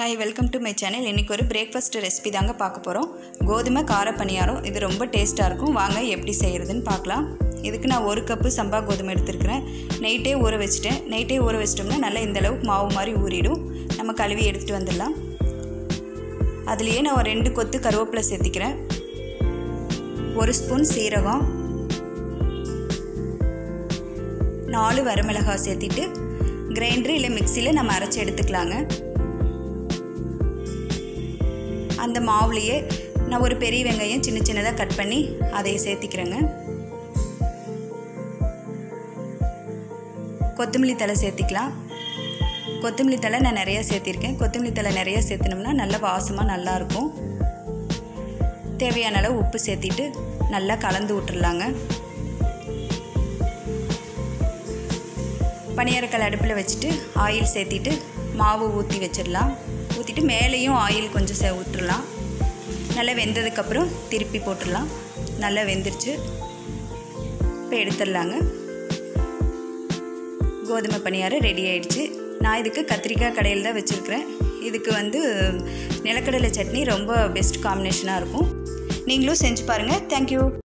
hi welcome to my channel இன்றைக்கி ஒரு breakfast recipe தாங்க பார்க்க போகிறோம் கோதுமை கார பணியாரம் இது ரொம்ப டேஸ்ட்டாக இருக்கும் வாங்க எப்படி செய்கிறதுன்னு பார்க்கலாம் இதுக்கு நான் ஒரு கப்பு சம்பா கோதுமை எடுத்துருக்கிறேன் நைட்டே ஊற வச்சுட்டேன் நைட்டே ஊற வச்சிட்டோம்னா நல்லா இந்த அளவுக்கு மாவு மாதிரி ஊறிடும் நம்ம கழுவி எடுத்துகிட்டு வந்துடலாம் அதுலேயே நான் ஒரு ரெண்டு கொத்து கருவேப்பிலை சேர்த்திக்கிறேன் ஒரு ஸ்பூன் சீரகம் நாலு வரமிளகாய் சேர்த்திட்டு கிரைண்டர் இல்லை மிக்சியில் நம்ம அரைச்சி எடுத்துக்கலாங்க அந்த மாவுலேயே நான் ஒரு பெரிய வெங்காயம் சின்ன சின்னதாக கட் பண்ணி அதை சேர்த்திக்கிறேங்க கொத்தமல்லி தலை சேர்த்திக்கலாம் கொத்தமல்லி தலை நான் நிறையா சேர்த்திருக்கேன் கொத்தமல்லி தலை நிறையா சேர்த்தினோம்னா நல்ல வாசமாக நல்லாயிருக்கும் தேவையான அளவு உப்பு சேர்த்திட்டு நல்லா கலந்து விட்டுறலாங்க பனியாரக்கல் அடுப்பில் வச்சுட்டு ஆயில் சேர்த்திட்டு மாவு ஊற்றி வச்சிடலாம் ஊற்றிட்டு மேலேயும் ஆயில் கொஞ்சம் சே விட்டுறலாம் நல்லா வெந்ததுக்கப்புறம் திருப்பி போட்டுடலாம் நல்லா வெந்துருச்சு இப்போ எடுத்துடலாங்க கோதுமை பணியாரம் ரெடி ஆயிடுச்சு நான் இதுக்கு கத்திரிக்காய் கடையில் தான் வச்சுருக்கிறேன் இதுக்கு வந்து நிலக்கடலை சட்னி ரொம்ப பெஸ்ட் காம்பினேஷனாக இருக்கும் நீங்களும் செஞ்சு பாருங்கள் தேங்க்யூ